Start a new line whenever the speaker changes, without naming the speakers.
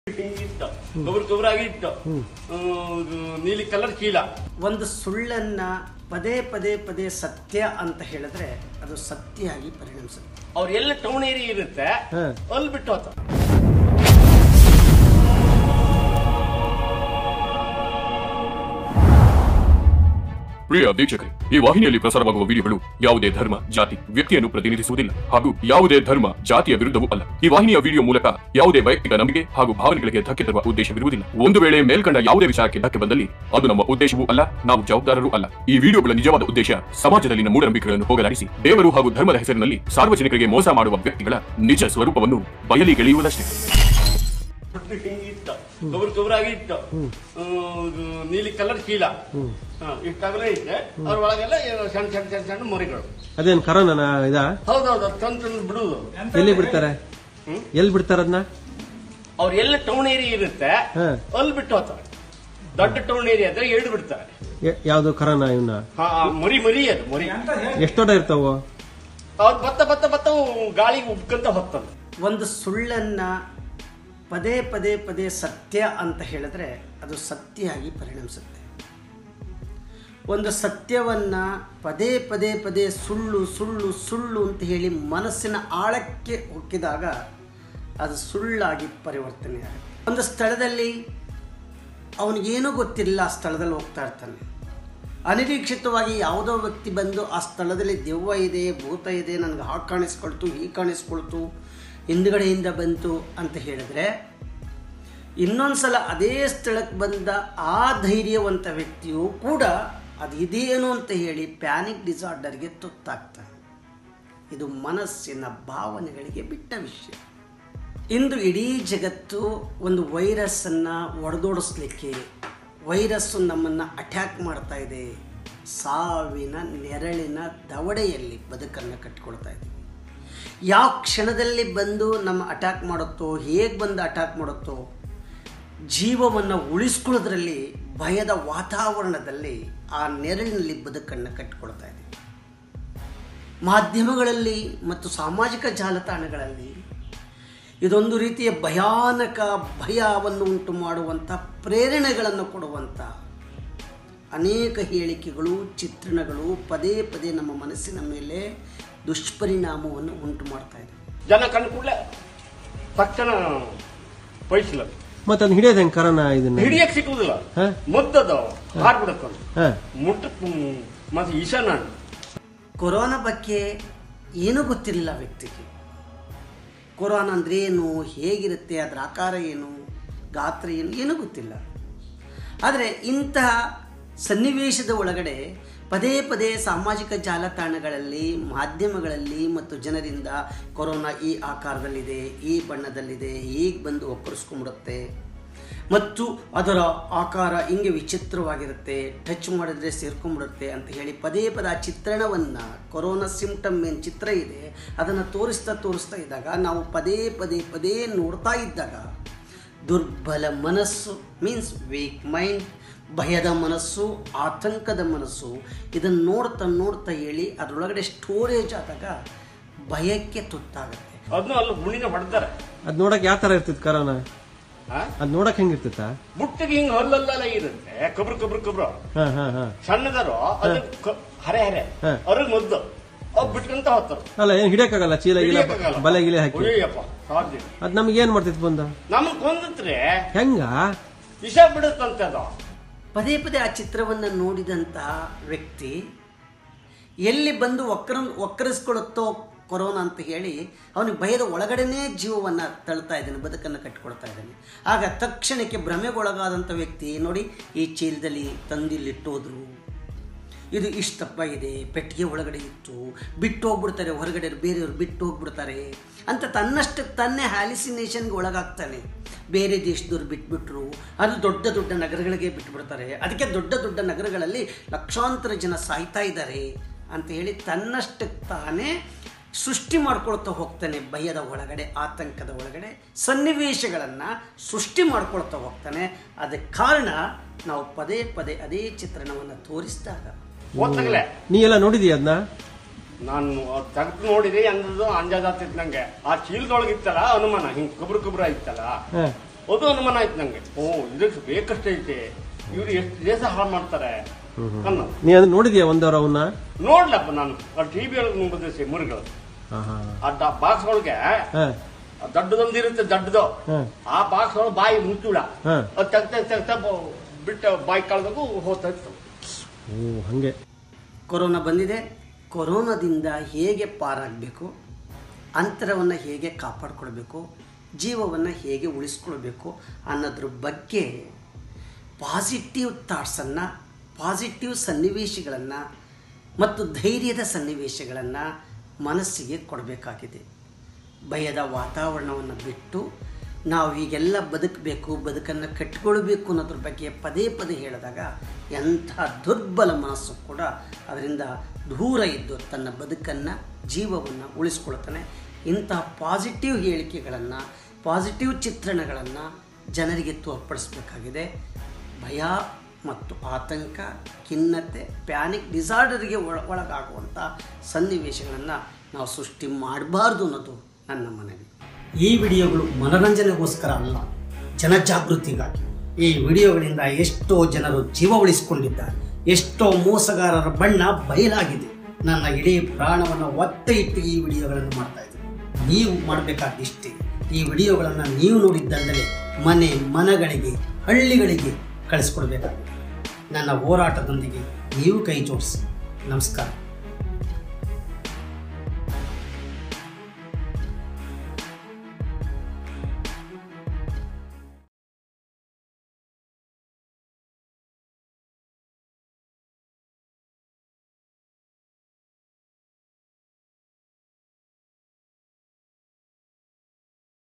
ಇತ್ತು ಗೊಬ್ಬರ ಗೊಬ್ಬರಾಗಿ ಇತ್ತು ಆ, ಇದು ನೀಲಿ ಕಲರ್ ಚೀಲ
ಒಂದು ಸುಳ್ಳನ್ನ ಪದೇ ಪದೇ ಪದೇ ಸತ್ಯ ಅಂತ ಹೇಳಿದ್ರೆ ಅದು ಸತ್ಯ ಆಗಿ ಪರಿಣಮಿಸುತ್ತೆ
ಅವ್ರು ಎಲ್ಲ ಟೌನ್ ಏರಿಯಾ ಇರುತ್ತೆ
ಹಾ.
ಅಲ್ಲಿ ಬಿಟ್ಟು ಹೋತ
ಪ್ರಿಯ ವೀಕ್ಷಕರೇ ಈ ವಾಹಿನಿಯಲ್ಲಿ ಪ್ರಸಾರವಾಗುವ ವಿಡಿಯೋಗಳು ಯಾವುದೇ ಧರ್ಮ ಜಾತಿ ವ್ಯಕ್ತಿಯನ್ನು ಪ್ರತಿನಿಧಿಸುವುದಿಲ್ಲ ಹಾಗೂ ಯಾವುದೇ ಧರ್ಮ ಜಾತಿಯ ವಿರುದ್ಧವೂ ಅಲ್ಲ ಈ ವಾಹಿನಿಯ ವಿಡಿಯೋ ಮೂಲಕ ಯಾವುದೇ ವೈಯಕ್ತಿಕ ನಂಬಿಕೆ ಹಾಗೂ ಭಾವನೆಗಳಿಗೆ ಧಕ್ಕೆ ತರುವ ಉದ್ದೇಶವಿರುವುದಿಲ್ಲ ಒಂದು ವೇಳೆ ಮೇಲ್ಕಂಡ ಯಾವುದೇ ವಿಷಯಕ್ಕೆ ಧಕ್ಕೆ ಬಂದಲ್ಲಿ ಅದು ನಮ್ಮ ಉದ್ದೇಶವೂ ಅಲ್ಲ ನಾವು ಜವಾಬ್ದಾರರೂ ಅಲ್ಲ ಈ ವಿಡಿಯೋಗಳ ನಿಜವಾದ ಉದ್ದೇಶ ಸಮಾಜದಲ್ಲಿನ ಮೂಢನಂಬಿಕೆಗಳನ್ನು ಹೋಗಲಾಡಿಸಿ ದೇವರು ಹಾಗೂ ಧರ್ಮದ ಹೆಸರಿನಲ್ಲಿ ಸಾರ್ವಜನಿಕರಿಗೆ ಮೋಸ ಮಾಡುವ ವ್ಯಕ್ತಿಗಳ ನಿಜ ಸ್ವರೂಪವನ್ನು ಬಯಲಿಗೆಳೆಯುವುದಷ್ಟೇ
ಇತ್ತು ಗೊಬ್ಬರ ಗೊಬ್ಬರಾಗಿ ಇತ್ತು ಆ, ಇದು ನೀಲಿ ಕಲರ್ ಚೀಲ ಹಾ, ಇಷ್ಟಾಗಲೇ ಇತ್ತೆ ಅದ್ರ ಒಳಗೆಲ್ಲ ಏನೋ ಸಣ್ಣ ಸಣ್ಣ ಸಣ್ಣ ಸಣ್ಣ ಮರಿಗಳು
ಅದೇನ್ ಕರೋನಾ ಇದಾ
ಹೌದೌದು ಅದು ತಂದು ತಂದು ಬಿಡುದು
ಎಲ್ಲಿ ಬಿಡ್ತಾರೆ
ಹ್ಮ್.
ಎಲ್ಲಿ ಬಿಡ್ತಾರ ಅದನ್ನ
ಅವ್ರು ಎಲ್ಲ ಟೌನ್ ಏರಿಯಾ ಇರುತ್ತೆ
ಹಾ.
ಅಲ್ಲಿ ಬಿಟ್ಟು ಹೋಗ್ತಾರೆ ದೊಡ್ಡ ಟೌನ್ ಏರಿಯಾ ಇದ್ರೆ ಎರಡು ಬಿಡ್ತಾರೆ
ಯಾವ್ದು ಕರೋನಾ ಇವನ್ನ
ಹಾ ಆ, ಮರಿ ಮರಿ ಅದು ಮರಿ
ಎಷ್ಟು ದೊಡ್ಡ ಇರ್ತಾವು
ಅವ್ರು ಬತ್ತ ಬತ್ತ ಬತ್ತ ಗಾಳಿಗೆ ಉಬ್ಕಂತ ಹೋಗ್ತದೆ
ಒಂದು ಸುಳ್ಳನ್ನ ಪದೇ ಪದೇ ಪದೇ ಸತ್ಯ ಅಂತ ಹೇಳಿದ್ರೆ ಅದು ಸತ್ಯ ಆಗಿ ಪರಿಣಮಿಸುತ್ತೆ ಒಂದು ಸತ್ಯವನ್ನ ಪದೇ ಪದೇ ಪದೇ ಸುಳ್ಳು ಸುಳ್ಳು ಸುಳ್ಳು ಅಂತ ಹೇಳಿ ಮನಸ್ಸಿನ ಆಳಕ್ಕೆ ಹೊಕ್ಕಿದಾಗ ಅದು ಸುಳ್ಳಾಗಿ ಪರಿವರ್ತನೆ ಆಗುತ್ತೆ ಒಂದು ಸ್ಥಳದಲ್ಲಿ ಅವನಿಗೇನೂ ಗೊತ್ತಿಲ್ಲ ಆ ಸ್ಥಳದಲ್ಲಿ ಹೋಗ್ತಾ ಇರ್ತಾನೆ ಅನಿರೀಕ್ಷಿತವಾಗಿ ಯಾವುದೋ ವ್ಯಕ್ತಿ ಬಂದು ಆ ಸ್ಥಳದಲ್ಲಿ ದೆವ್ವ ಇದೆ ಭೂತ ಇದೆ ನನಗೆ ಹಾಗೆ ಕಾಣಿಸ್ಕೊಳ್ತು ಹೀಗೆ ಕಾಣಿಸ್ಕೊಳ್ತು ಹಿಂದ್ಗಡೆಯಿಂದ ಬಂತು ಅಂತ ಹೇಳಿದ್ರೆ ಇನ್ನೊಂದ್ಸಲ ಅದೇ ಸ್ಥಳಕ್ಕೆ ಬಂದ ಆ ಧೈರ್ಯವಂತ ವ್ಯಕ್ತಿಯು ಕೂಡ ಅದು ಇದೇನು ಅಂತ ಹೇಳಿ ಪ್ಯಾನಿಕ್ ಡಿಸಾರ್ಡರ್ಗೆ ತುತ್ತಾಗ್ತಾನೆ ಇದು ಮನಸ್ಸಿನ ಭಾವನೆಗಳಿಗೆ ಬಿಟ್ಟ ವಿಷಯ ಇಂದು ಇಡೀ ಜಗತ್ತು ಒಂದು ವೈರಸ್ಸನ್ನು ಒಡೆದೋಡಿಸ್ಲಿಕ್ಕೆ ವೈರಸ್ಸು ನಮ್ಮನ್ನು ಅಟ್ಯಾಕ್ ಮಾಡ್ತಾ ಇದೆ ಸಾವಿನ ನೆರಳಿನ ದವಡೆಯಲ್ಲಿ ಬದುಕನ್ನು ಕಟ್ಟಿಕೊಳ್ತಾ ಇದೆ ಯಾವ ಕ್ಷಣದಲ್ಲಿ ಬಂದು ನಮ್ಮ ಅಟ್ಯಾಕ್ ಮಾಡುತ್ತೋ ಹೇಗೆ ಬಂದು ಅಟ್ಯಾಕ್ ಮಾಡುತ್ತೋ ಜೀವವನ್ನು ಉಳಿಸ್ಕೊಳ್ಳೋದ್ರಲ್ಲಿ ಭಯದ ವಾತಾವರಣದಲ್ಲಿ ಆ ನೆರಳಿನಲ್ಲಿ ಬದುಕನ್ನು ಕಟ್ಟಿಕೊಳ್ತಾ ಇದೆ ಮಾಧ್ಯಮಗಳಲ್ಲಿ ಮತ್ತು ಸಾಮಾಜಿಕ ಜಾಲತಾಣಗಳಲ್ಲಿ ಇದೊಂದು ರೀತಿಯ ಭಯಾನಕ ಭಯವನ್ನು ಉಂಟು ಮಾಡುವಂಥ ಪ್ರೇರಣೆಗಳನ್ನು ಕೊಡುವಂಥ ಅನೇಕ ಹೇಳಿಕೆಗಳು ಚಿತ್ರಣಗಳು ಪದೇ ಪದೇ ನಮ್ಮ ಮನಸ್ಸಿನ ಮೇಲೆ ದುಷ್ಪರಿಣಾಮವನ್ನು ಉಂಟು ಮಾಡ್ತಾ ಇದೆ
ಜನ ಕಂಡ ಕೂಡಲೇ ತಕ್ಷಣ ಪೈಸಲ
ಮತ್ತೆ ಅದನ್ನ ಹಿಡಿಯೋದ್ ಹೆಂಗ್ ಕರೋನಾ ಇದನ್ನ
ಹಿಡಿಯಕ್ ಸಿಕ್ಕುದಿಲ್ಲ
ಹಾ?
ಮುದ್ದದ ಹಾರ್ಬಿಡತ್ತ
ಹಾ
ಮುಟ್ಟ ಮತ್ತೆ ಈಶಾನ
ಕೊರೋನಾ ಬಗ್ಗೆ ಏನೂ ಗೊತ್ತಿರಲಿಲ್ಲ ವ್ಯಕ್ತಿಗೆ ಕೊರೋನಾ ಅಂದ್ರೆ ಏನು ಹೇಗಿರುತ್ತೆ ಅದರ ಆಕಾರ ಏನು ಗಾತ್ರ ಏನು ಏನೂ ಗೊತ್ತಿಲ್ಲ ಆದರೆ ಇಂತಹ ಸನ್ನಿವೇಶದ ಒಳಗಡೆ ಪದೇ ಪದೇ ಸಾಮಾಜಿಕ ಜಾಲತಾಣಗಳಲ್ಲಿ ಮಾಧ್ಯಮಗಳಲ್ಲಿ ಮತ್ತು ಜನರಿಂದ ಕೊರೋನಾ ಈ ಆಕಾರದಲ್ಲಿದೆ ಈ ಬಣ್ಣದಲ್ಲಿದೆ ಹೀಗೆ ಬಂದು ಒಕ್ಕರಿಸ್ಕೊಂಡ್ಬಿಡುತ್ತೆ ಮತ್ತು ಅದರ ಆಕಾರ ಹಿಂಗೆ ವಿಚಿತ್ರವಾಗಿರುತ್ತೆ ಟಚ್ ಮಾಡಿದ್ರೆ ಸೇರ್ಕೊಂಡ್ಬಿಡುತ್ತೆ ಅಂತ ಹೇಳಿ ಪದೇ ಪದೇ ಆ ಚಿತ್ರಣವನ್ನು ಕೊರೋನಾ ಸಿಂಪ್ಟಮ್ ಏನು ಚಿತ್ರ ಇದೆ ಅದನ್ನು ತೋರಿಸ್ತಾ ತೋರಿಸ್ತಾ ಇದ್ದಾಗ ನಾವು ಪದೇ ಪದೇ ಪದೇ ನೋಡ್ತಾ ಇದ್ದಾಗ ದುರ್ಬಲ ಮನಸ್ಸು ಮೀನ್ಸ್ ವೀಕ್ ಮೈಂಡ್ ಭಯದ ಮನಸ್ಸು ಆತಂಕದ ಮನಸ್ಸು ಇದನ್ನು ನೋಡ್ತಾ ನೋಡ್ತಾ ಹೇಳಿ ಅದರೊಳಗಡೆ ಸ್ಟೋರೇಜ್ ಆದಾಗ ಭಯಕ್ಕೆ ತುತ್ತಾಗುತ್ತೆ
ಅದನ್ನು ಅಲ್ಲಿ ಗುಣಿನ ಹೊಡೆದಾರೆ
ಅದ್ ನೋಡಕ್ ಯಾವ ತರ ಇರ್ತಿತ್ ಕರೋನಾ ಅದ್ ನೋಡಕ್ ಹೆಂಗಿರ್ತಿತ್ತ
ಬುಟ್ಟಿಗೆ ಹಿಂಗ್ ಹಲ್ಲಲ್ಲೆಲ್ಲ ಇರುತ್ತೆ ಕಬ್ರು ಕಬ್ರು ಕಬ್ರು
ಹಾ ಹಾ ಹಾ
ಸಣ್ಣದರು ಅದು ಕ- ಹರೆ ಹರೆ
ಹಾ.
ಅವ್ರಿಗೆ ಮದ್ದು ಅವ್ ಬಿಟ್ಕೊಂತ ಹೋಗ್ತಾರೆ
ಅಲ್ಲ ಏನ್ ಹಿಡಿಯಕ್ಕಾಗಲ್ಲ ಚೀಲ ಗಿಲ
ಹಿಡಿಯಕ್ಕಾಗಲ್ಲ.
ಬಲೆ ಗಿಲೆ ಹಾಕಿ
ಅಯ್ಯಪ್ಪ ಸಾಧ್ಯ
ಅದ್ ನಮ್ಗೆ ಏನ್ ಮಾಡ್ತಿತ್ ಬಂದ
ನಮಗ್ ಕೊಂದತ್ರೆ
ಹೆಂಗ
ವಿಷ ಬಿಡುತ್ತಂತೆ ಅದು
ಪದೇ ಪದೇ ಆ ಚಿತ್ರವನ್ನು ನೋಡಿದಂತಹ ವ್ಯಕ್ತಿ ಎಲ್ಲಿ ಬಂದು ವಕ್ರ ವಕ್ರಿಸ್ಕೊಳ್ಳುತ್ತೋ ಕೊರೋನಾ ಅಂತ ಹೇಳಿ ಅವನಿಗೆ ಭಯದ ಒಳಗಡೆನೇ ಜೀವವನ್ನು ತಳ್ತಾ ಇದ್ದಾನೆ ಬದುಕನ್ನು ಕಟ್ಟಿಕೊಳ್ತಾ ಇದ್ದಾನೆ ಆಗ ತಕ್ಷಣಕ್ಕೆ ಭ್ರಮೆಗೊಳಗಾದಂಥ ವ್ಯಕ್ತಿ ನೋಡಿ ಈ ಚೀಲದಲ್ಲಿ ತಂದಿಲ್ಲಿಟ್ಟೋದ್ರು ಇದು ಇಷ್ಟಪ್ಪ ಇದೆ ಪೆಟ್ಟಿಗೆ ಒಳಗಡೆ ಇತ್ತು ಬಿಟ್ಟು ಹೋಗ್ಬಿಡ್ತಾರೆ ಹೊರಗಡೆ ಬೇರೆಯವರು ಬಿಟ್ಟು ಹೋಗ್ಬಿಡ್ತಾರೆ ಅಂತ ತನ್ನಷ್ಟಕ್ಕೆ ತನ್ನೇ ಹ್ಯಾಲಿಸಿನೇಷನ್ಗೆ ಒಳಗಾಗ್ತಾನೆ ಬೇರೆ ದೇಶದವ್ರು ಬಿಟ್ಬಿಟ್ರು ಅದು ದೊಡ್ಡ ದೊಡ್ಡ ನಗರಗಳಿಗೆ ಬಿಟ್ಬಿಡ್ತಾರೆ ಅದಕ್ಕೆ ದೊಡ್ಡ ದೊಡ್ಡ ನಗರಗಳಲ್ಲಿ ಲಕ್ಷಾಂತರ ಜನ ಸಾಯ್ತಾ ಇದ್ದಾರೆ ಅಂತ ಹೇಳಿ ತನ್ನಷ್ಟಕ್ಕೆ ತಾನೇ ಸೃಷ್ಟಿ ಮಾಡ್ಕೊಳ್ತಾ ಹೋಗ್ತಾನೆ ಭಯದ ಒಳಗಡೆ ಆತಂಕದ ಒಳಗಡೆ ಸನ್ನಿವೇಶಗಳನ್ನು ಸೃಷ್ಟಿ ಮಾಡ್ಕೊಳ್ತಾ ಹೋಗ್ತಾನೆ ಅದಕ್ಕೆ ಕಾರಣ ನಾವು ಪದೇ ಪದೇ ಅದೇ ಚಿತ್ರಣವನ್ನು ತೋರಿಸಿದಾಗ
ಓದ್ತಾಗಲೇ
ನೀ ಎಲ್ಲ ನೋಡಿದೀಯ ಅದನ್ನ
ನಾನು ತೆಗೆದು ನೋಡಿದೆ ಅಂದದ್ದು ಅಂಜಾಜ್ ಆಗ್ತಿತ್ತು ನಂಗೆ ಆ ಚೀಲದೊಳಗೆ ಇತ್ತಲ್ಲ ಅನುಮಾನ ಹಿಂಗ್ ಕುಬ್ರು ಕುಬ್ರ ಇತ್ತಲ್ಲ
ಹಾ
ಅದು ಅನುಮಾನ ಆಯ್ತು ನಂಗೆ ಓ ಇದಕ್ಕೆ ಬೇಕಷ್ಟೈತೆ ಇವ್ರು ಎಷ್ಟು ದೇಶ ಹಾಳು ಮಾಡ್ತಾರೆ ಅನ್ನೋ
ನೀ ಅದನ್ನ ನೋಡಿದ್ಯಾ ಒಂದವರ ಅವನ್ನ
ನೋಡ್ಲಪ್ಪ ನಾನು ಆ ಟಿ ವಿ ಒಳಗೆ ಬಂದಿದ್ದೆ ಮುರಿಗಳು
ಹಾ ಹಾ
ಆ ಬಾಕ್ಸ್ ಒಳಗೆ
ಹಾ
ದೊಡ್ಡದೊಂದು ಇರುತ್ತೆ ದೊಡ್ಡದು
ಹಾ
ಆ ಬಾಕ್ಸ್ ಒಳಗೆ ಬಾಯಿ ಮುಚ್ಚುಳ
ಹಾ.
ಅದು ತೆಗ್ತ ತೆಗ್ತ ಬಿಟ್ಟು ಬಾಯಿ ಕಳೆದಾಗೂ ಹೋಗ್ತಾ ಇತ್ತು
ಓ ಹಂಗೆ
ಕೊರೋನಾ ಬಂದಿದೆ ಕೊರೋನಾದಿಂದ ಹೇಗೆ ಪಾರಾಗಬೇಕು ಅಂತರವನ್ನು ಹೇಗೆ ಕಾಪಾಡಿಕೊಳ್ಬೇಕು ಜೀವವನ್ನು ಹೇಗೆ ಉಳಿಸ್ಕೊಳ್ಬೇಕು ಅನ್ನೋದ್ರ ಬಗ್ಗೆ ಪಾಸಿಟಿವ್ ಥಾಟ್ಸನ್ನು ಪಾಸಿಟಿವ್ ಸನ್ನಿವೇಶಗಳನ್ನು ಮತ್ತು ಧೈರ್ಯದ ಸನ್ನಿವೇಶಗಳನ್ನು ಮನಸ್ಸಿಗೆ ಕೊಡಬೇಕಾಗಿದೆ ಭಯದ ವಾತಾವರಣವನ್ನು ಬಿಟ್ಟು ನಾವು ಹೀಗೆಲ್ಲ ಬದುಕಬೇಕು ಬದುಕನ್ನು ಕಟ್ಟಿಕೊಳ್ಬೇಕು ಅನ್ನೋದ್ರ ಬಗ್ಗೆ ಪದೇ ಪದೇ ಹೇಳಿದಾಗ ಎಂಥ ದುರ್ಬಲ ಮನಸ್ಸು ಕೂಡ ಅದರಿಂದ ದೂರ ಇದ್ದು ತನ್ನ ಬದುಕನ್ನು ಜೀವವನ್ನು ಉಳಿಸ್ಕೊಳ್ತಾನೆ ಇಂತಹ ಪಾಸಿಟಿವ್ ಹೇಳಿಕೆಗಳನ್ನು ಪಾಸಿಟಿವ್ ಚಿತ್ರಣಗಳನ್ನು ಜನರಿಗೆ ತೋರ್ಪಡಿಸಬೇಕಾಗಿದೆ ಭಯ ಮತ್ತು ಆತಂಕ ಖಿನ್ನತೆ ಪ್ಯಾನಿಕ್ ಡಿಸಾರ್ಡರ್ಗೆ ಒಳ ಒಳಗಾಗುವಂಥ ಸನ್ನಿವೇಶಗಳನ್ನು ನಾವು ಸೃಷ್ಟಿ ಮಾಡಬಾರ್ದು ಅನ್ನೋದು ನನ್ನ ಮನವಿ ಈ ವಿಡಿಯೋಗಳು ಮನರಂಜನೆಗೋಸ್ಕರ ಅಲ್ಲ ಜನಜಾಗೃತಿಗಾಗಿ ಈ ವಿಡಿಯೋಗಳಿಂದ ಎಷ್ಟೋ ಜನರು ಜೀವ ಉಳಿಸಿಕೊಂಡಿದ್ದಾರೆ ಎಷ್ಟೋ ಮೋಸಗಾರರ ಬಣ್ಣ ಬಯಲಾಗಿದೆ ನನ್ನ ಇಡೀ ಪ್ರಾಣವನ್ನು ಒತ್ತೆ ಇಟ್ಟು ಈ ವಿಡಿಯೋಗಳನ್ನು ಮಾಡ್ತಾ ಇದ್ದೀನಿ ನೀವು ಮಾಡಬೇಕಾದಿಷ್ಟೇ ಈ ವಿಡಿಯೋಗಳನ್ನು ನೀವು ನೋಡಿದ್ದಲ್ಲದೆ ಮನೆ ಮನಗಳಿಗೆ ಹಳ್ಳಿಗಳಿಗೆ ಕಳಿಸ್ಕೊಡ್ಬೇಕಾಗಿದೆ ನನ್ನ ಹೋರಾಟದೊಂದಿಗೆ ನೀವು ಕೈ ಜೋಡಿಸಿ ನಮಸ್ಕಾರ